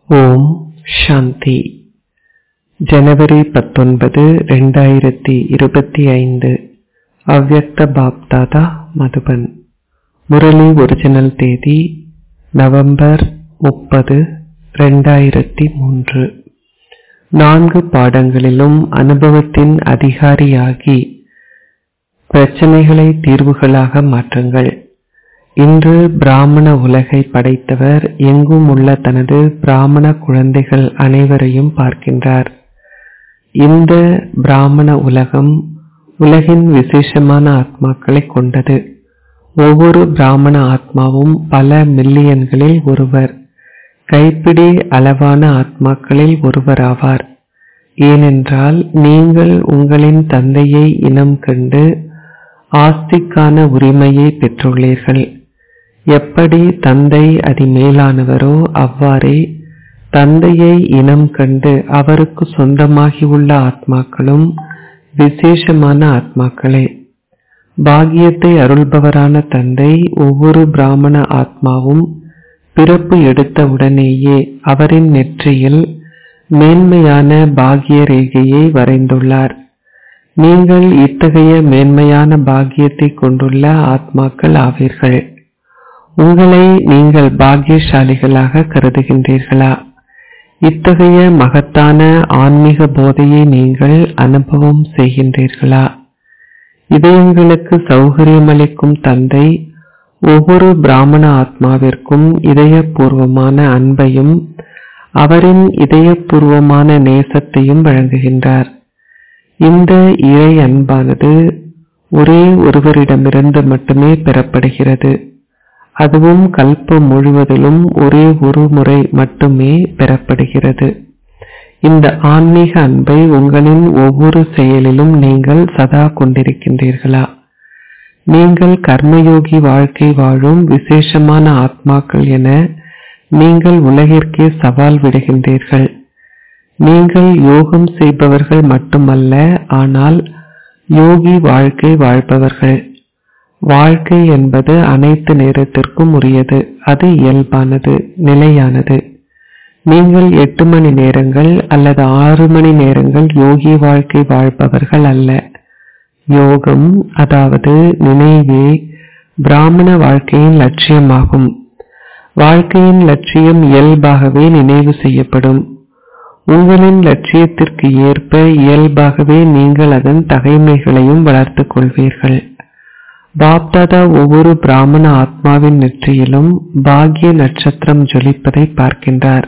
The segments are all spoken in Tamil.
ஓம் சாந்தி ஜனவரி பத்தொன்பது ரெண்டாயிரத்தி இருபத்தி ஐந்து அவ்வக்த பாப்தாதா மதுபன் முரளி ஒரிஜினல் தேதி நவம்பர் முப்பது ரெண்டாயிரத்தி மூன்று நான்கு பாடங்களிலும் அனுபவத்தின் அதிகாரியாகி பிரச்சனைகளை தீர்வுகளாக மாற்றுங்கள் இன்று பிராமண உலகை படைத்தவர் எங்கும் உள்ள தனது பிராமண குழந்தைகள் அனைவரையும் பார்க்கின்றார் இந்த பிராமண உலகம் உலகின் விசேஷமான ஆத்மாக்களை கொண்டது ஒவ்வொரு பிராமண ஆத்மாவும் பல மில்லியன்களில் ஒருவர் கைப்பிடி அளவான ஆத்மாக்களில் ஒருவராவார் ஏனென்றால் நீங்கள் உங்களின் தந்தையை இனம் கண்டு ஆஸ்திக்கான உரிமையை பெற்றுள்ளீர்கள் எப்படி தந்தை அதிமேலானவரோ அவ்வாறே தந்தையை இனம் கண்டு அவருக்கு சொந்தமாகியுள்ள ஆத்மாக்களும் விசேஷமான ஆத்மாக்களே பாகியத்தை அருள்பவரான தந்தை ஒவ்வொரு பிராமண ஆத்மாவும் பிறப்பு எடுத்த உடனேயே அவரின் நெற்றியில் மேன்மையான பாகிய ரேகையை வரைந்துள்ளார் நீங்கள் இத்தகைய மேன்மையான பாக்கியத்தை கொண்டுள்ள ஆத்மாக்கள் ஆவீர்கள் உங்களை நீங்கள் பாக்கியசாலிகளாக கருதுகின்றீர்களா இத்தகைய மகத்தான ஆன்மீக போதையை நீங்கள் அனுபவம் செய்கின்றீர்களா இதயங்களுக்கு சௌகரியமளிக்கும் தந்தை ஒவ்வொரு பிராமண ஆத்மாவிற்கும் இதயபூர்வமான அன்பையும் அவரின் இதயபூர்வமான நேசத்தையும் வழங்குகின்றார் இந்த இறை அன்பானது ஒரே ஒருவரிடமிருந்து மட்டுமே பெறப்படுகிறது அதுவும் கல்பம் முழுவதிலும் ஒரே ஒரு முறை மட்டுமே பெறப்படுகிறது இந்த ஆன்மீக அன்பை உங்களின் ஒவ்வொரு செயலிலும் நீங்கள் சதா கொண்டிருக்கின்றீர்களா நீங்கள் கர்மயோகி வாழ்க்கை வாழும் விசேஷமான ஆத்மாக்கள் என நீங்கள் உலகிற்கே சவால் விடுகின்றீர்கள் நீங்கள் யோகம் செய்பவர்கள் மட்டுமல்ல ஆனால் யோகி வாழ்க்கை வாழ்பவர்கள் வாழ்க்கை என்பது அனைத்து நேரத்திற்கும் உரியது அது இயல்பானது நிலையானது நீங்கள் எட்டு மணி நேரங்கள் அல்லது ஆறு மணி நேரங்கள் யோகி வாழ்க்கை வாழ்பவர்கள் அல்ல யோகம் அதாவது நினைவே பிராமண வாழ்க்கையின் லட்சியமாகும் வாழ்க்கையின் லட்சியம் இயல்பாகவே நினைவு செய்யப்படும் உங்களின் லட்சியத்திற்கு ஏற்ப இயல்பாகவே நீங்கள் அதன் தகைமைகளையும் வளர்த்துக் கொள்வீர்கள் பாப்தாதா ஒவ்வொரு பிராமண ஆத்மாவின் நெற்றியிலும் பாக்ய நட்சத்திரம் ஜொலிப்பதை பார்க்கின்றார்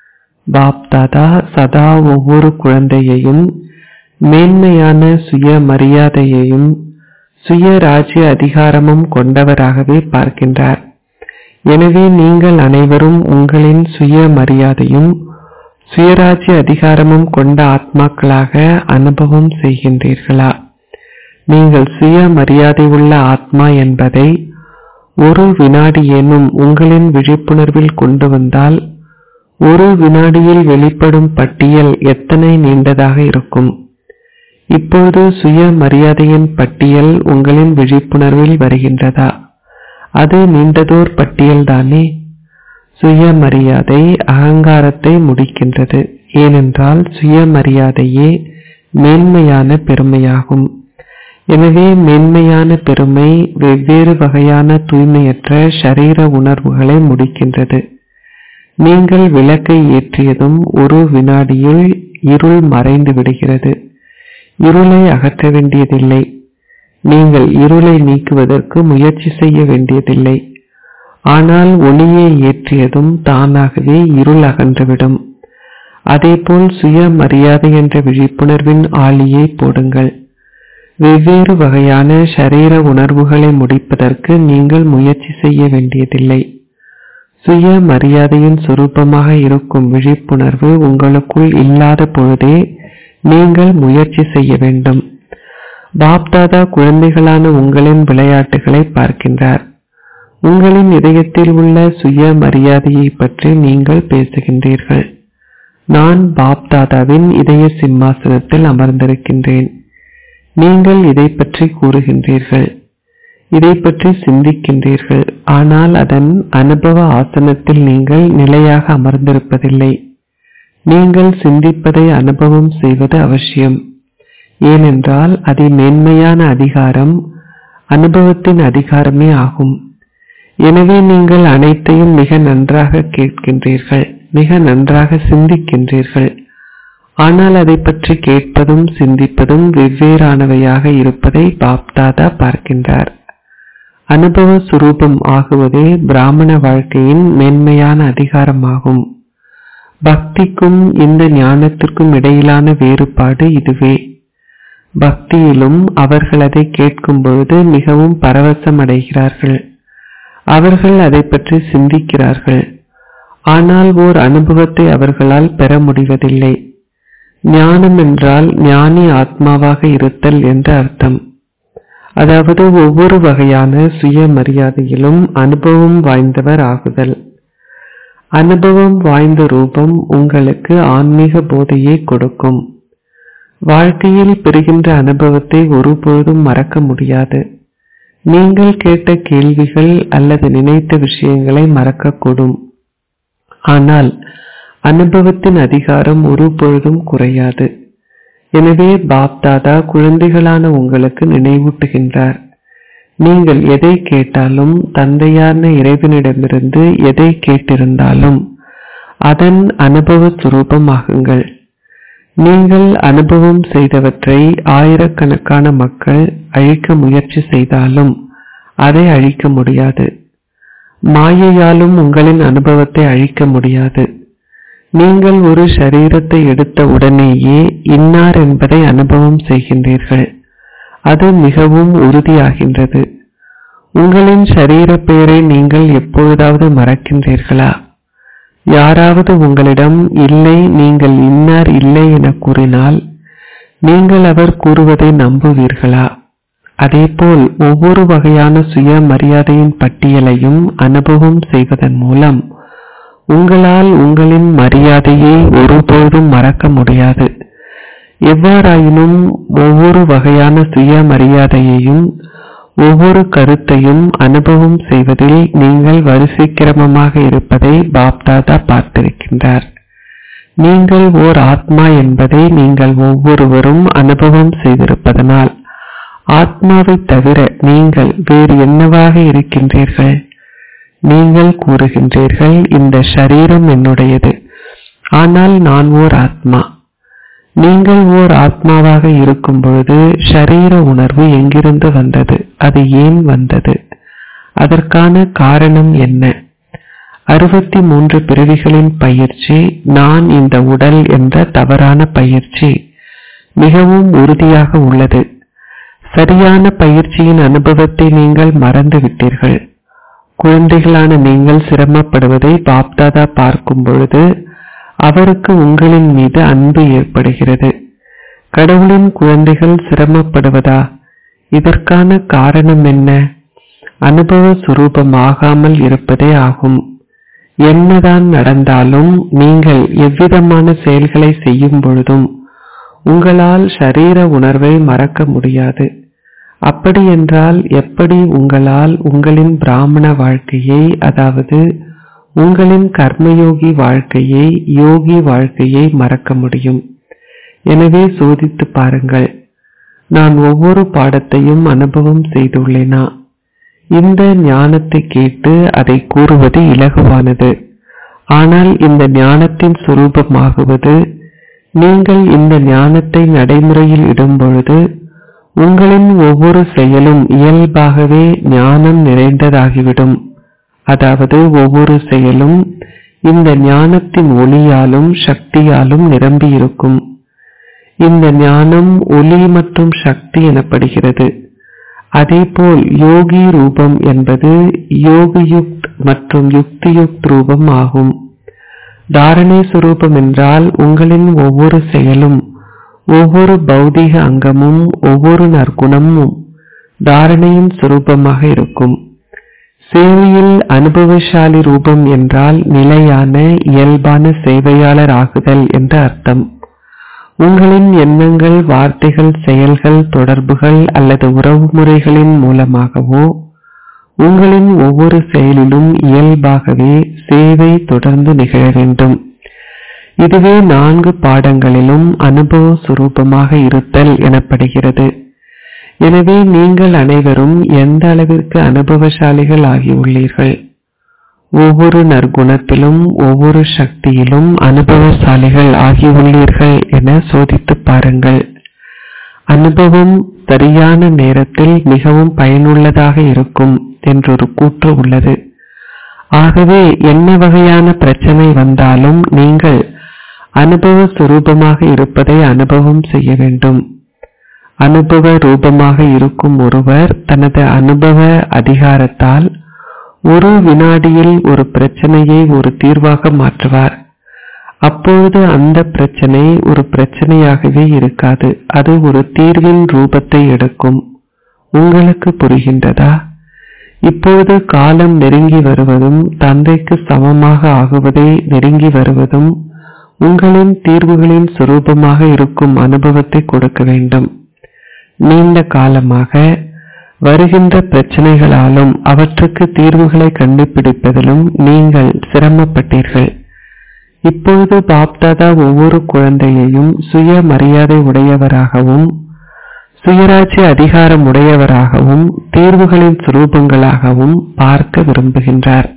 பாப்தாதா சதா ஒவ்வொரு குழந்தையையும் மேன்மையான சுய மரியாதையையும் சுய ராஜ்ய அதிகாரமும் கொண்டவராகவே பார்க்கின்றார் எனவே நீங்கள் அனைவரும் உங்களின் சுய மரியாதையும் சுயராஜ்ய அதிகாரமும் கொண்ட ஆத்மாக்களாக அனுபவம் செய்கின்றீர்களா நீங்கள் சுய மரியாதை உள்ள ஆத்மா என்பதை ஒரு வினாடியேனும் உங்களின் விழிப்புணர்வில் கொண்டு வந்தால் ஒரு வினாடியில் வெளிப்படும் பட்டியல் எத்தனை நீண்டதாக இருக்கும் இப்பொழுது சுய மரியாதையின் பட்டியல் உங்களின் விழிப்புணர்வில் வருகின்றதா அது நீண்டதோர் பட்டியல்தானே சுயமரியாதை அகங்காரத்தை முடிக்கின்றது ஏனென்றால் சுயமரியாதையே மேன்மையான பெருமையாகும் எனவே மேன்மையான பெருமை வெவ்வேறு வகையான தூய்மையற்ற ஷரீர உணர்வுகளை முடிக்கின்றது நீங்கள் விளக்கை ஏற்றியதும் ஒரு வினாடியில் இருள் மறைந்து விடுகிறது இருளை அகற்ற வேண்டியதில்லை நீங்கள் இருளை நீக்குவதற்கு முயற்சி செய்ய வேண்டியதில்லை ஆனால் ஒளியை ஏற்றியதும் தானாகவே இருள் அகன்றுவிடும் அதேபோல் சுய மரியாதை என்ற விழிப்புணர்வின் ஆளியை போடுங்கள் வெவ்வேறு வகையான ஷரீர உணர்வுகளை முடிப்பதற்கு நீங்கள் முயற்சி செய்ய வேண்டியதில்லை சுய மரியாதையின் சுரூபமாக இருக்கும் விழிப்புணர்வு உங்களுக்குள் இல்லாத பொழுதே நீங்கள் முயற்சி செய்ய வேண்டும் பாப்தாதா குழந்தைகளான உங்களின் விளையாட்டுகளை பார்க்கின்றார் உங்களின் இதயத்தில் உள்ள சுய மரியாதையை பற்றி நீங்கள் பேசுகின்றீர்கள் நான் பாப்தாதாவின் இதய சிம்மாசனத்தில் அமர்ந்திருக்கின்றேன் நீங்கள் இதை பற்றி கூறுகின்றீர்கள் இதை பற்றி சிந்திக்கின்றீர்கள் ஆனால் அதன் அனுபவ ஆசனத்தில் நீங்கள் நிலையாக அமர்ந்திருப்பதில்லை நீங்கள் சிந்திப்பதை அனுபவம் செய்வது அவசியம் ஏனென்றால் அதி மென்மையான அதிகாரம் அனுபவத்தின் அதிகாரமே ஆகும் எனவே நீங்கள் அனைத்தையும் மிக நன்றாக கேட்கின்றீர்கள் மிக நன்றாக சிந்திக்கின்றீர்கள் ஆனால் அதை பற்றி கேட்பதும் சிந்திப்பதும் வெவ்வேறானவையாக இருப்பதை பாப்தாதா பார்க்கின்றார் அனுபவ சுரூபம் ஆகுவதே பிராமண வாழ்க்கையின் மென்மையான அதிகாரமாகும் பக்திக்கும் இந்த ஞானத்திற்கும் இடையிலான வேறுபாடு இதுவே பக்தியிலும் அவர்கள் அதை கேட்கும் பொழுது மிகவும் பரவசம் அடைகிறார்கள் அவர்கள் அதை பற்றி சிந்திக்கிறார்கள் ஆனால் ஓர் அனுபவத்தை அவர்களால் பெற முடிவதில்லை ஞானம் என்றால் ஞானி ஆத்மாவாக இருத்தல் என்று அர்த்தம் அதாவது ஒவ்வொரு வகையான சுயமரியாதையிலும் அனுபவம் வாய்ந்தவர் ஆகுதல் அனுபவம் வாய்ந்த ரூபம் உங்களுக்கு ஆன்மீக போதையை கொடுக்கும் வாழ்க்கையில் பெறுகின்ற அனுபவத்தை ஒருபொழுதும் மறக்க முடியாது நீங்கள் கேட்ட கேள்விகள் அல்லது நினைத்த விஷயங்களை மறக்கக்கூடும் ஆனால் அனுபவத்தின் அதிகாரம் ஒரு பொழுதும் குறையாது எனவே பாப்தாதா குழந்தைகளான உங்களுக்கு நினைவூட்டுகின்றார் நீங்கள் எதை கேட்டாலும் தந்தையான இறைவனிடமிருந்து எதை கேட்டிருந்தாலும் அதன் அனுபவ சுரூபமாகுங்கள் நீங்கள் அனுபவம் செய்தவற்றை ஆயிரக்கணக்கான மக்கள் அழிக்க முயற்சி செய்தாலும் அதை அழிக்க முடியாது மாயையாலும் உங்களின் அனுபவத்தை அழிக்க முடியாது நீங்கள் ஒரு சரீரத்தை எடுத்த உடனேயே இன்னார் என்பதை அனுபவம் செய்கின்றீர்கள் அது மிகவும் உறுதியாகின்றது உங்களின் சரீர பெயரை நீங்கள் எப்பொழுதாவது மறக்கின்றீர்களா யாராவது உங்களிடம் இல்லை நீங்கள் இன்னார் இல்லை என கூறினால் நீங்கள் அவர் கூறுவதை நம்புவீர்களா அதேபோல் ஒவ்வொரு வகையான சுய மரியாதையின் பட்டியலையும் அனுபவம் செய்வதன் மூலம் உங்களால் உங்களின் மரியாதையை ஒருபோதும் மறக்க முடியாது எவ்வாறாயினும் ஒவ்வொரு வகையான சுய மரியாதையையும் ஒவ்வொரு கருத்தையும் அனுபவம் செய்வதில் நீங்கள் வரிசை கிரமமாக இருப்பதை பாப்தாதா பார்த்திருக்கின்றார் நீங்கள் ஓர் ஆத்மா என்பதை நீங்கள் ஒவ்வொருவரும் அனுபவம் செய்திருப்பதனால் ஆத்மாவை தவிர நீங்கள் வேறு என்னவாக இருக்கின்றீர்கள் நீங்கள் கூறுகின்றீர்கள் இந்த ஷரீரம் என்னுடையது ஆனால் நான் ஓர் ஆத்மா நீங்கள் ஓர் ஆத்மாவாக இருக்கும் பொழுது ஷரீர உணர்வு எங்கிருந்து வந்தது அது ஏன் வந்தது அதற்கான காரணம் என்ன அறுபத்தி மூன்று பிறவிகளின் பயிற்சி நான் இந்த உடல் என்ற தவறான பயிற்சி மிகவும் உறுதியாக உள்ளது சரியான பயிற்சியின் அனுபவத்தை நீங்கள் மறந்து விட்டீர்கள் குழந்தைகளான நீங்கள் சிரமப்படுவதை பாப்தாதா பார்க்கும் பொழுது அவருக்கு உங்களின் மீது அன்பு ஏற்படுகிறது கடவுளின் குழந்தைகள் சிரமப்படுவதா இதற்கான காரணம் என்ன அனுபவ சுரூபமாகாமல் இருப்பதே ஆகும் என்னதான் நடந்தாலும் நீங்கள் எவ்விதமான செயல்களை செய்யும் பொழுதும் உங்களால் ஷரீர உணர்வை மறக்க முடியாது அப்படி என்றால் எப்படி உங்களால் உங்களின் பிராமண வாழ்க்கையை அதாவது உங்களின் கர்மயோகி வாழ்க்கையை யோகி வாழ்க்கையை மறக்க முடியும் எனவே சோதித்து பாருங்கள் நான் ஒவ்வொரு பாடத்தையும் அனுபவம் செய்துள்ளேனா இந்த ஞானத்தை கேட்டு அதை கூறுவது இலகுவானது ஆனால் இந்த ஞானத்தின் சுரூபமாகுவது நீங்கள் இந்த ஞானத்தை நடைமுறையில் இடும் பொழுது உங்களின் ஒவ்வொரு செயலும் இயல்பாகவே ஞானம் நிறைந்ததாகிவிடும் அதாவது ஒவ்வொரு செயலும் இந்த ஞானத்தின் ஒளியாலும் சக்தியாலும் நிரம்பியிருக்கும் இந்த ஞானம் ஒளி மற்றும் சக்தி எனப்படுகிறது அதேபோல் யோகி ரூபம் என்பது யோகயுக்த் மற்றும் யுக்தியுக்த் ரூபம் ஆகும் தாரணை சுரூபம் என்றால் உங்களின் ஒவ்வொரு செயலும் ஒவ்வொரு பௌதீக அங்கமும் ஒவ்வொரு நற்குணமும் தாரணையின் சுரூபமாக இருக்கும் சேவையில் அனுபவசாலி ரூபம் என்றால் நிலையான இயல்பான சேவையாளர் ஆகுதல் என்று அர்த்தம் உங்களின் எண்ணங்கள் வார்த்தைகள் செயல்கள் தொடர்புகள் அல்லது உறவுமுறைகளின் மூலமாகவோ உங்களின் ஒவ்வொரு செயலிலும் இயல்பாகவே சேவை தொடர்ந்து நிகழ வேண்டும் இதுவே நான்கு பாடங்களிலும் அனுபவ சுரூபமாக இருத்தல் எனப்படுகிறது எனவே நீங்கள் அனைவரும் எந்த அளவிற்கு அனுபவசாலிகள் ஆகியுள்ளீர்கள் ஒவ்வொரு நற்குணத்திலும் ஒவ்வொரு சக்தியிலும் அனுபவசாலிகள் ஆகியுள்ளீர்கள் என சோதித்துப் பாருங்கள் அனுபவம் சரியான நேரத்தில் மிகவும் பயனுள்ளதாக இருக்கும் என்றொரு கூற்று உள்ளது ஆகவே என்ன வகையான பிரச்சனை வந்தாலும் நீங்கள் அனுபவ சுரூபமாக இருப்பதை அனுபவம் செய்ய வேண்டும் அனுபவ ரூபமாக இருக்கும் ஒருவர் தனது அனுபவ அதிகாரத்தால் ஒரு வினாடியில் ஒரு பிரச்சனையை ஒரு தீர்வாக மாற்றுவார் அப்பொழுது அந்த பிரச்சனை ஒரு பிரச்சனையாகவே இருக்காது அது ஒரு தீர்வின் ரூபத்தை எடுக்கும் உங்களுக்கு புரிகின்றதா இப்பொழுது காலம் நெருங்கி வருவதும் தந்தைக்கு சமமாக ஆகுவதை நெருங்கி வருவதும் உங்களின் தீர்வுகளின் சுரூபமாக இருக்கும் அனுபவத்தை கொடுக்க வேண்டும் நீண்ட காலமாக வருகின்ற பிரச்சனைகளாலும் அவற்றுக்கு தீர்வுகளை கண்டுபிடிப்பதிலும் நீங்கள் சிரமப்பட்டீர்கள் இப்பொழுது பாப்தாதா ஒவ்வொரு குழந்தையையும் சுய மரியாதை உடையவராகவும் சுயராட்சி அதிகாரம் உடையவராகவும் தீர்வுகளின் சுரூபங்களாகவும் பார்க்க விரும்புகின்றார்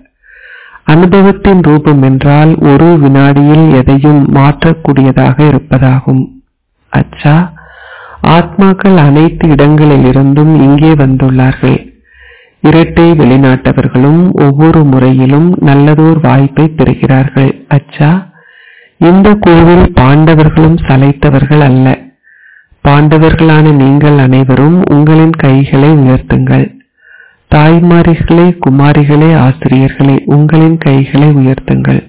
அனுபவத்தின் ரூபம் என்றால் ஒரு வினாடியில் எதையும் மாற்றக்கூடியதாக இருப்பதாகும் அச்சா ஆத்மாக்கள் அனைத்து இடங்களிலிருந்தும் இங்கே வந்துள்ளார்கள் இரட்டை வெளிநாட்டவர்களும் ஒவ்வொரு முறையிலும் நல்லதோர் வாய்ப்பை பெறுகிறார்கள் அச்சா இந்த குழுவில் பாண்டவர்களும் சளைத்தவர்கள் அல்ல பாண்டவர்களான நீங்கள் அனைவரும் உங்களின் கைகளை உயர்த்துங்கள் தாய்மாரிகளே குமாரிகளே ஆசிரியர்களே உங்களின் கைகளை உயர்த்துங்கள்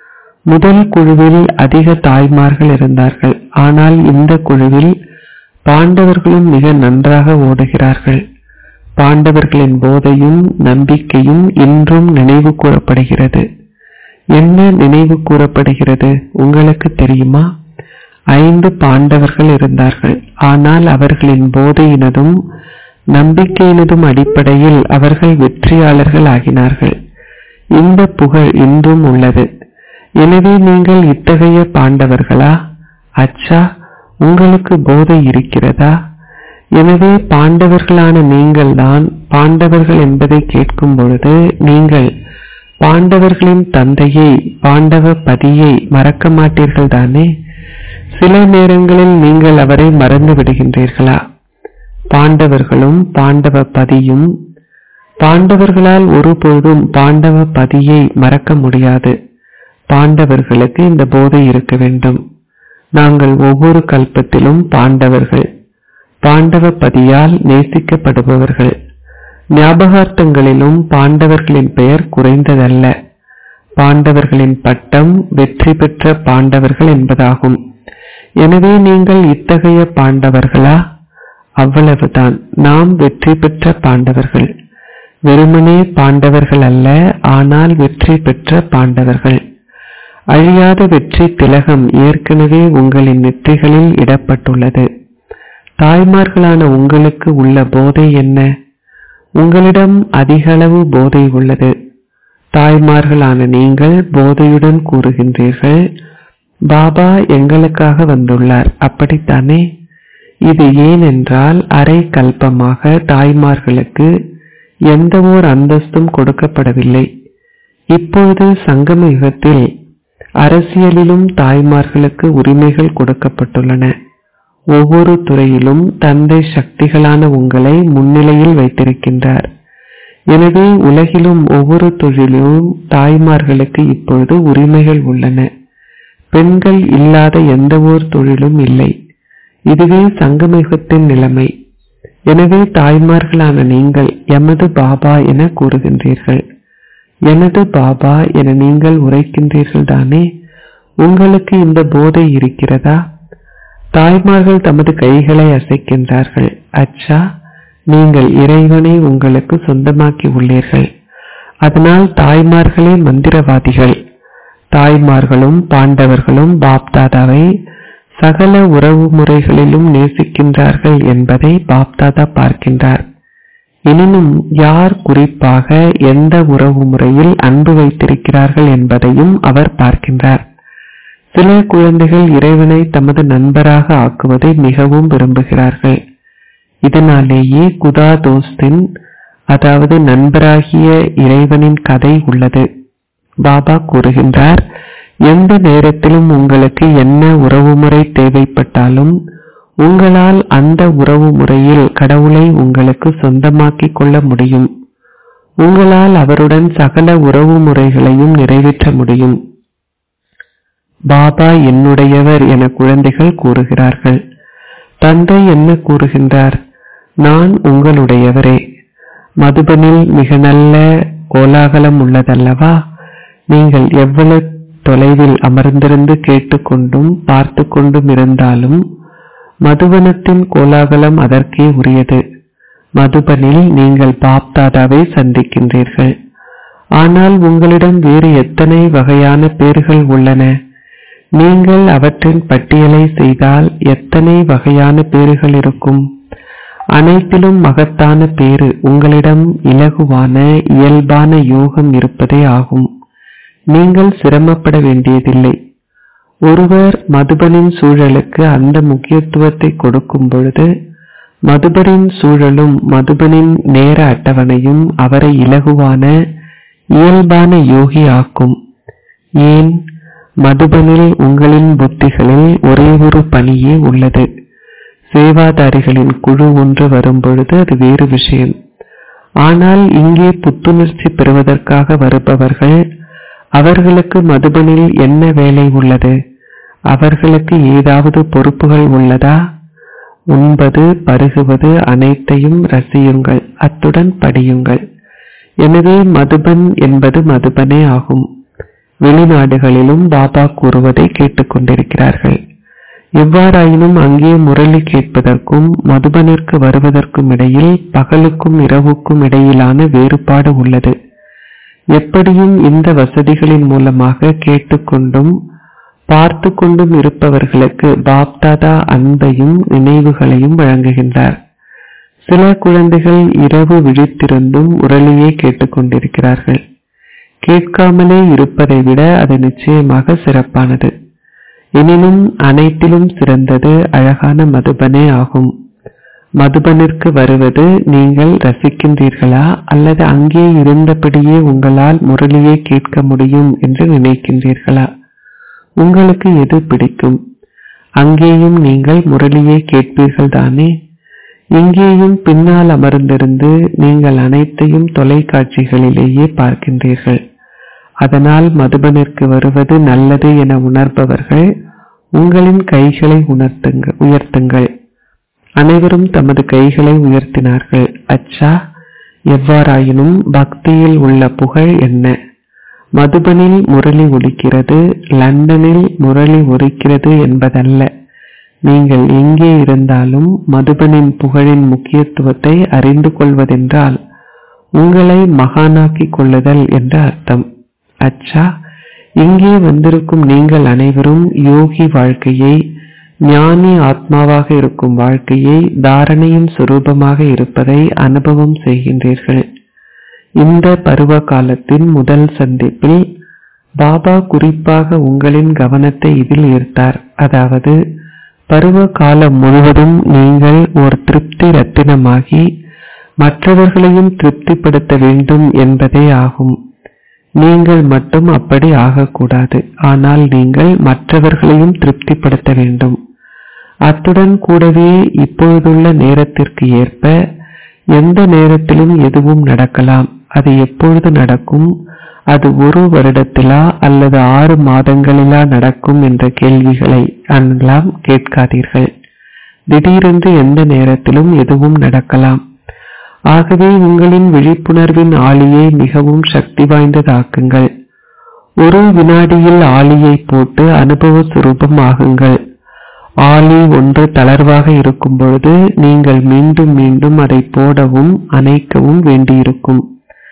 முதல் குழுவில் அதிக தாய்மார்கள் இருந்தார்கள் ஆனால் இந்த குழுவில் பாண்டவர்களும் மிக நன்றாக ஓடுகிறார்கள் பாண்டவர்களின் போதையும் நம்பிக்கையும் இன்றும் நினைவு கூறப்படுகிறது என்ன நினைவு கூறப்படுகிறது உங்களுக்கு தெரியுமா ஐந்து பாண்டவர்கள் இருந்தார்கள் ஆனால் அவர்களின் போதையினதும் நம்பிக்கையினதும் அடிப்படையில் அவர்கள் வெற்றியாளர்கள் ஆகினார்கள் இந்த புகழ் இன்றும் உள்ளது எனவே நீங்கள் இத்தகைய பாண்டவர்களா அச்சா உங்களுக்கு போதை இருக்கிறதா எனவே பாண்டவர்களான நீங்கள்தான் பாண்டவர்கள் என்பதை கேட்கும் பொழுது நீங்கள் பாண்டவர்களின் தந்தையை பாண்டவ பதியை மறக்க மாட்டீர்கள் தானே சில நேரங்களில் நீங்கள் அவரை மறந்து விடுகின்றீர்களா பாண்டவர்களும் பாண்டவ பதியும் பாண்டவர்களால் ஒருபோதும் பாண்டவ பதியை மறக்க முடியாது பாண்டவர்களுக்கு இந்த போதை இருக்க வேண்டும் நாங்கள் ஒவ்வொரு கல்பத்திலும் பாண்டவர்கள் பாண்டவ பதியால் நேசிக்கப்படுபவர்கள் ஞாபகார்த்தங்களிலும் பாண்டவர்களின் பெயர் குறைந்ததல்ல பாண்டவர்களின் பட்டம் வெற்றி பெற்ற பாண்டவர்கள் என்பதாகும் எனவே நீங்கள் இத்தகைய பாண்டவர்களா அவ்வளவுதான் நாம் வெற்றி பெற்ற பாண்டவர்கள் வெறுமனே பாண்டவர்கள் அல்ல ஆனால் வெற்றி பெற்ற பாண்டவர்கள் அழியாத வெற்றி திலகம் ஏற்கனவே உங்களின் நெற்றிகளில் இடப்பட்டுள்ளது தாய்மார்களான உங்களுக்கு உள்ள போதை என்ன உங்களிடம் அதிகளவு போதை உள்ளது தாய்மார்களான நீங்கள் போதையுடன் கூறுகின்றீர்கள் பாபா எங்களுக்காக வந்துள்ளார் அப்படித்தானே இது ஏனென்றால் அரை கல்பமாக தாய்மார்களுக்கு எந்த ஓர் அந்தஸ்தும் கொடுக்கப்படவில்லை இப்பொழுது சங்கம யுகத்தில் அரசியலிலும் தாய்மார்களுக்கு உரிமைகள் கொடுக்கப்பட்டுள்ளன ஒவ்வொரு துறையிலும் தந்தை சக்திகளான உங்களை முன்னிலையில் வைத்திருக்கின்றார் எனவே உலகிலும் ஒவ்வொரு தொழிலும் தாய்மார்களுக்கு இப்பொழுது உரிமைகள் உள்ளன பெண்கள் இல்லாத எந்த ஓர் தொழிலும் இல்லை இதுவே சங்கமயுகத்தின் நிலைமை எனவே தாய்மார்களான நீங்கள் எமது பாபா என கூறுகின்றீர்கள் எனது பாபா என நீங்கள் உரைக்கின்றீர்கள் தானே உங்களுக்கு இந்த போதை இருக்கிறதா தாய்மார்கள் தமது கைகளை அசைக்கின்றார்கள் அச்சா நீங்கள் இறைவனை உங்களுக்கு சொந்தமாக்கி உள்ளீர்கள் அதனால் தாய்மார்களே மந்திரவாதிகள் தாய்மார்களும் பாண்டவர்களும் பாப்தாதாவை சகல உறவு முறைகளிலும் நேசிக்கின்றார்கள் என்பதை பாப்தாதா பார்க்கின்றார் எனினும் யார் குறிப்பாக எந்த உறவு முறையில் அன்பு வைத்திருக்கிறார்கள் என்பதையும் அவர் பார்க்கின்றார் சில குழந்தைகள் இறைவனை தமது நண்பராக ஆக்குவதை மிகவும் விரும்புகிறார்கள் இதனாலேயே குதா தோஸ்தின் அதாவது நண்பராகிய இறைவனின் கதை உள்ளது பாபா கூறுகின்றார் எந்த நேரத்திலும் உங்களுக்கு என்ன உறவுமுறை தேவைப்பட்டாலும் உங்களால் அந்த உறவு முறையில் கடவுளை உங்களுக்கு சொந்தமாக்கிக் கொள்ள முடியும் உங்களால் அவருடன் சகல உறவு முறைகளையும் நிறைவேற்ற முடியும் பாபா என்னுடையவர் என குழந்தைகள் கூறுகிறார்கள் தந்தை என்ன கூறுகின்றார் நான் உங்களுடையவரே மதுபனில் மிக நல்ல கோலாகலம் உள்ளதல்லவா நீங்கள் எவ்வளவு தொலைவில் அமர்ந்திருந்து கேட்டுக்கொண்டும் பார்த்து கொண்டும் இருந்தாலும் மதுவனத்தின் கோலாகலம் அதற்கே உரியது மதுபனில் நீங்கள் பாப்தாதாவை சந்திக்கின்றீர்கள் ஆனால் உங்களிடம் வேறு எத்தனை வகையான பேர்கள் உள்ளன நீங்கள் அவற்றின் பட்டியலை செய்தால் எத்தனை வகையான பேர்கள் இருக்கும் அனைத்திலும் மகத்தான பேறு உங்களிடம் இலகுவான இயல்பான யோகம் இருப்பதே ஆகும் நீங்கள் சிரமப்பட வேண்டியதில்லை ஒருவர் மதுபனின் சூழலுக்கு அந்த முக்கியத்துவத்தை கொடுக்கும் பொழுது மதுபனின் சூழலும் மதுபனின் நேர அட்டவணையும் அவரை இலகுவான இயல்பான யோகி ஆக்கும் ஏன் மதுபனில் உங்களின் புத்திகளில் ஒரே ஒரு பணியே உள்ளது சேவாதாரிகளின் குழு ஒன்று வரும்பொழுது அது வேறு விஷயம் ஆனால் இங்கே புத்துணர்ச்சி பெறுவதற்காக வருபவர்கள் அவர்களுக்கு மதுபனில் என்ன வேலை உள்ளது அவர்களுக்கு ஏதாவது பொறுப்புகள் உள்ளதா உண்பது பருகுவது அனைத்தையும் ரசியுங்கள் அத்துடன் படியுங்கள் எனவே மதுபன் என்பது மதுபனே ஆகும் வெளிநாடுகளிலும் பாபா கூறுவதை கேட்டுக்கொண்டிருக்கிறார்கள் எவ்வாறாயினும் அங்கே முரளி கேட்பதற்கும் மதுபனிற்கு வருவதற்கும் இடையில் பகலுக்கும் இரவுக்கும் இடையிலான வேறுபாடு உள்ளது எப்படியும் இந்த வசதிகளின் மூலமாக கேட்டுக்கொண்டும் பார்த்து கொண்டும் இருப்பவர்களுக்கு பாப்தாதா அன்பையும் நினைவுகளையும் வழங்குகின்றார் சில குழந்தைகள் இரவு விழித்திருந்தும் உரளியே கேட்டுக்கொண்டிருக்கிறார்கள் கேட்காமலே இருப்பதை விட அது நிச்சயமாக சிறப்பானது எனினும் அனைத்திலும் சிறந்தது அழகான மதுபனே ஆகும் மதுபனிற்கு வருவது நீங்கள் ரசிக்கின்றீர்களா அல்லது அங்கே இருந்தபடியே உங்களால் முரளியை கேட்க முடியும் என்று நினைக்கின்றீர்களா உங்களுக்கு எது பிடிக்கும் அங்கேயும் நீங்கள் முரளியை கேட்பீர்கள் தானே இங்கேயும் பின்னால் அமர்ந்திருந்து நீங்கள் அனைத்தையும் தொலைக்காட்சிகளிலேயே பார்க்கின்றீர்கள் அதனால் மதுபனிற்கு வருவது நல்லது என உணர்பவர்கள் உங்களின் கைகளை உணர்த்துங்க உயர்த்துங்கள் அனைவரும் தமது கைகளை உயர்த்தினார்கள் அச்சா எவ்வாறாயினும் பக்தியில் உள்ள புகழ் என்ன மதுபனில் முரளி ஒலிக்கிறது லண்டனில் முரளி ஒலிக்கிறது என்பதல்ல நீங்கள் எங்கே இருந்தாலும் மதுபனின் புகழின் முக்கியத்துவத்தை அறிந்து கொள்வதென்றால் உங்களை மகானாக்கிக் கொள்ளுதல் என்ற அர்த்தம் அச்சா இங்கே வந்திருக்கும் நீங்கள் அனைவரும் யோகி வாழ்க்கையை ஞானி ஆத்மாவாக இருக்கும் வாழ்க்கையை தாரணையின் சுரூபமாக இருப்பதை அனுபவம் செய்கின்றீர்கள் இந்த பருவ காலத்தின் முதல் சந்திப்பில் பாபா குறிப்பாக உங்களின் கவனத்தை இதில் ஈர்த்தார் அதாவது பருவ காலம் முழுவதும் நீங்கள் ஒரு திருப்தி ரத்தினமாகி மற்றவர்களையும் திருப்திப்படுத்த வேண்டும் என்பதே ஆகும் நீங்கள் மட்டும் அப்படி ஆகக்கூடாது ஆனால் நீங்கள் மற்றவர்களையும் திருப்திப்படுத்த வேண்டும் அத்துடன் கூடவே இப்பொழுதுள்ள நேரத்திற்கு ஏற்ப எந்த நேரத்திலும் எதுவும் நடக்கலாம் அது எப்பொழுது நடக்கும் அது ஒரு வருடத்திலா அல்லது ஆறு மாதங்களிலா நடக்கும் என்ற கேள்விகளை எல்லாம் கேட்காதீர்கள் திடீரென்று எந்த நேரத்திலும் எதுவும் நடக்கலாம் ஆகவே உங்களின் விழிப்புணர்வின் ஆளியை மிகவும் சக்தி வாய்ந்ததாக்குங்கள் ஒரு வினாடியில் ஆளியை போட்டு அனுபவ சுரூபம் ஆகுங்கள் ஆளி ஒன்று தளர்வாக இருக்கும் பொழுது நீங்கள் மீண்டும் மீண்டும் அதை போடவும் அணைக்கவும் வேண்டியிருக்கும்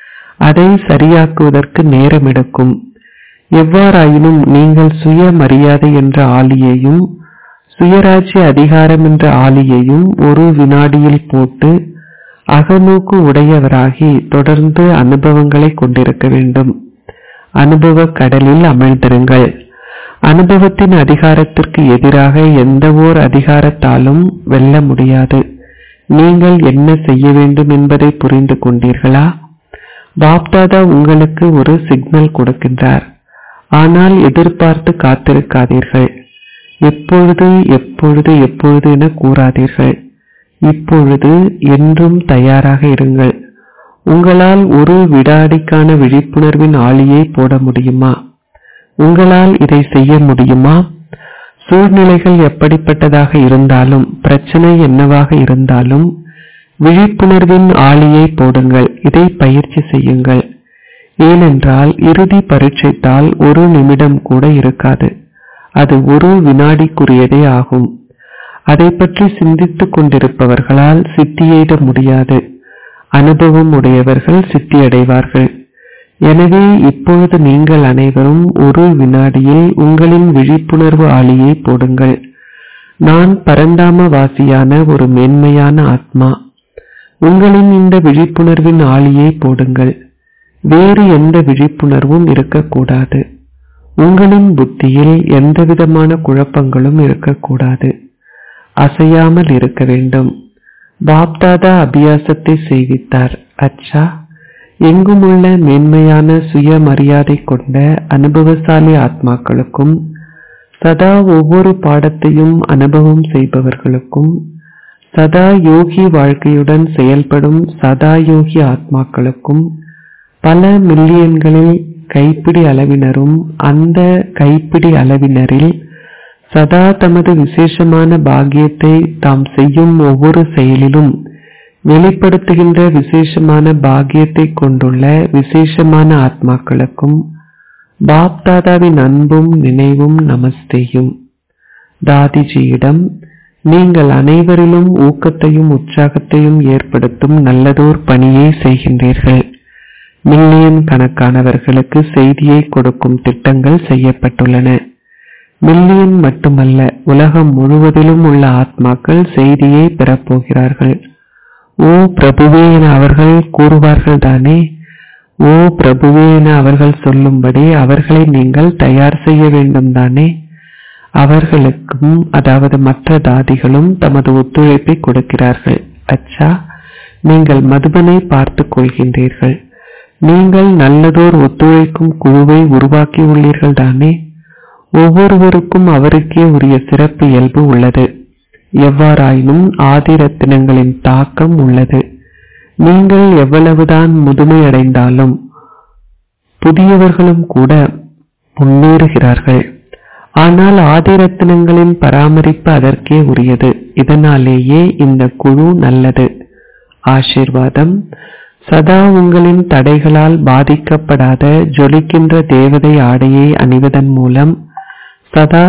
அதை சரியாக்குவதற்கு நேரம் எடுக்கும் எவ்வாறாயினும் நீங்கள் சுய மரியாதை என்ற ஆளியையும் சுயராஜ்ய அதிகாரம் என்ற ஆளியையும் ஒரு வினாடியில் போட்டு அகநோக்கு உடையவராகி தொடர்ந்து அனுபவங்களை கொண்டிருக்க வேண்டும் அனுபவ கடலில் அமிழ்ந்திருங்கள் அனுபவத்தின் அதிகாரத்திற்கு எதிராக எந்த ஓர் அதிகாரத்தாலும் வெல்ல முடியாது நீங்கள் என்ன செய்ய வேண்டும் என்பதை புரிந்து கொண்டீர்களா பாப்தாதா உங்களுக்கு ஒரு சிக்னல் கொடுக்கின்றார் ஆனால் எதிர்பார்த்து காத்திருக்காதீர்கள் எப்பொழுது எப்பொழுது எப்பொழுது என கூறாதீர்கள் இப்பொழுது என்றும் தயாராக இருங்கள் உங்களால் ஒரு விடாடிக்கான விழிப்புணர்வின் ஆளியை போட முடியுமா உங்களால் இதை செய்ய முடியுமா சூழ்நிலைகள் எப்படிப்பட்டதாக இருந்தாலும் பிரச்சனை என்னவாக இருந்தாலும் விழிப்புணர்வின் ஆளியை போடுங்கள் இதை பயிற்சி செய்யுங்கள் ஏனென்றால் இறுதி பரீட்சைத்தால் ஒரு நிமிடம் கூட இருக்காது அது ஒரு வினாடிக்குரியதே ஆகும் அதை பற்றி சிந்தித்துக் கொண்டிருப்பவர்களால் சித்தியெய்த முடியாது அனுபவம் உடையவர்கள் சித்தியடைவார்கள் எனவே இப்பொழுது நீங்கள் அனைவரும் ஒரு வினாடியில் உங்களின் விழிப்புணர்வு ஆளியை போடுங்கள் நான் பரந்தாம வாசியான ஒரு மேன்மையான ஆத்மா உங்களின் இந்த விழிப்புணர்வின் ஆளியை போடுங்கள் வேறு எந்த விழிப்புணர்வும் இருக்கக்கூடாது உங்களின் புத்தியில் எந்தவிதமான குழப்பங்களும் இருக்கக்கூடாது அசையாமல் இருக்க வேண்டும் பாப்தாதா அபியாசத்தை செய்வித்தார் அச்சா எங்குமுள்ள மேன்மையான சுயமரியாதை கொண்ட அனுபவசாலி ஆத்மாக்களுக்கும் சதா ஒவ்வொரு பாடத்தையும் அனுபவம் செய்பவர்களுக்கும் சதா யோகி வாழ்க்கையுடன் செயல்படும் சதா யோகி ஆத்மாக்களுக்கும் பல மில்லியன்களில் கைப்பிடி அளவினரும் அந்த கைப்பிடி அளவினரில் சதா தமது விசேஷமான பாக்கியத்தை தாம் செய்யும் ஒவ்வொரு செயலிலும் வெளிப்படுத்துகின்ற விசேஷமான பாக்கியத்தை கொண்டுள்ள விசேஷமான ஆத்மாக்களுக்கும் பாப்தாதாவின் அன்பும் நினைவும் நமஸ்தேயும் தாதிஜியிடம் நீங்கள் அனைவரிலும் ஊக்கத்தையும் உற்சாகத்தையும் ஏற்படுத்தும் நல்லதோர் பணியை செய்கின்றீர்கள் மில்லியன் கணக்கானவர்களுக்கு செய்தியை கொடுக்கும் திட்டங்கள் செய்யப்பட்டுள்ளன மில்லியன் மட்டுமல்ல உலகம் முழுவதிலும் உள்ள ஆத்மாக்கள் செய்தியை பெறப்போகிறார்கள் ஓ பிரபுவே என அவர்கள் கூறுவார்கள் தானே ஓ பிரபுவே என அவர்கள் சொல்லும்படி அவர்களை நீங்கள் தயார் செய்ய வேண்டும் தானே அவர்களுக்கும் அதாவது மற்ற தாதிகளும் தமது ஒத்துழைப்பை கொடுக்கிறார்கள் அச்சா நீங்கள் மதுபனை பார்த்துக் கொள்கின்றீர்கள் நீங்கள் நல்லதோர் ஒத்துழைக்கும் குழுவை உருவாக்கி உள்ளீர்கள் தானே ஒவ்வொருவருக்கும் அவருக்கே உரிய சிறப்பு இயல்பு உள்ளது எவ்வாறாயினும் ஆதிரத்தினங்களின் தாக்கம் உள்ளது நீங்கள் எவ்வளவுதான் முதுமையடைந்தாலும் புதியவர்களும் கூட முன்னேறுகிறார்கள் ஆனால் ஆதிரத்தினங்களின் பராமரிப்பு அதற்கே உரியது இதனாலேயே இந்த குழு நல்லது ஆசீர்வாதம் சதா உங்களின் தடைகளால் பாதிக்கப்படாத ஜொலிக்கின்ற தேவதை ஆடையை அணிவதன் மூலம் சதா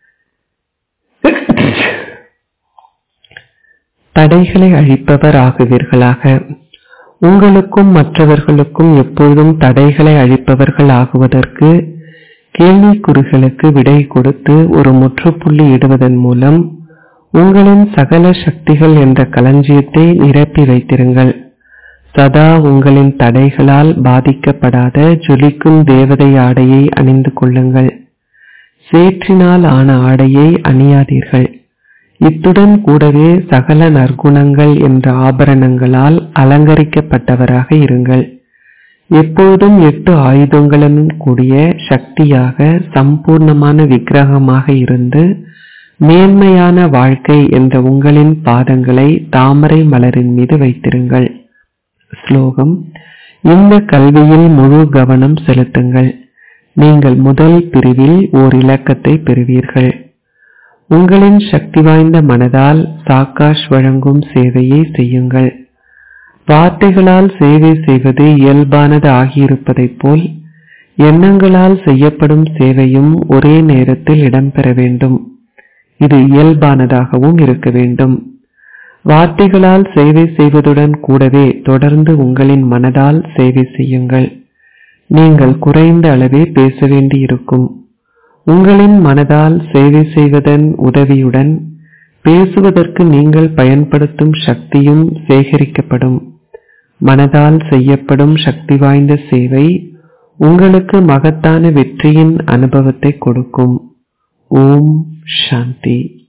தடைகளை அழிப்பவர் ஆகுவீர்களாக உங்களுக்கும் மற்றவர்களுக்கும் எப்பொழுதும் தடைகளை அழிப்பவர்கள் ஆகுவதற்கு கேள்விக்குறிகளுக்கு விடை கொடுத்து ஒரு முற்றுப்புள்ளி இடுவதன் மூலம் உங்களின் சகல சக்திகள் என்ற களஞ்சியத்தை நிரப்பி வைத்திருங்கள் சதா உங்களின் தடைகளால் பாதிக்கப்படாத ஜொலிக்கும் தேவதை ஆடையை அணிந்து கொள்ளுங்கள் சேற்றினால் ஆன ஆடையை அணியாதீர்கள் இத்துடன் கூடவே சகல நற்குணங்கள் என்ற ஆபரணங்களால் அலங்கரிக்கப்பட்டவராக இருங்கள் எப்பொழுதும் எட்டு ஆயுதங்களுடன் கூடிய சக்தியாக சம்பூர்ணமான விக்கிரகமாக இருந்து மேன்மையான வாழ்க்கை என்ற உங்களின் பாதங்களை தாமரை மலரின் மீது வைத்திருங்கள் ஸ்லோகம் இந்த கல்வியில் முழு கவனம் செலுத்துங்கள் நீங்கள் முதல் பிரிவில் ஓர் இலக்கத்தை பெறுவீர்கள் உங்களின் சக்தி வாய்ந்த மனதால் சாக்காஷ் வழங்கும் சேவையை செய்யுங்கள் வார்த்தைகளால் சேவை செய்வது இயல்பானது ஆகியிருப்பதைப் போல் எண்ணங்களால் செய்யப்படும் சேவையும் ஒரே நேரத்தில் இடம்பெற வேண்டும் இது இயல்பானதாகவும் இருக்க வேண்டும் வார்த்தைகளால் சேவை செய்வதுடன் கூடவே தொடர்ந்து உங்களின் மனதால் சேவை செய்யுங்கள் நீங்கள் குறைந்த அளவே பேச வேண்டியிருக்கும் உங்களின் மனதால் சேவை செய்வதன் உதவியுடன் பேசுவதற்கு நீங்கள் பயன்படுத்தும் சக்தியும் சேகரிக்கப்படும் மனதால் செய்யப்படும் சக்தி வாய்ந்த சேவை உங்களுக்கு மகத்தான வெற்றியின் அனுபவத்தை கொடுக்கும் ஓம் சாந்தி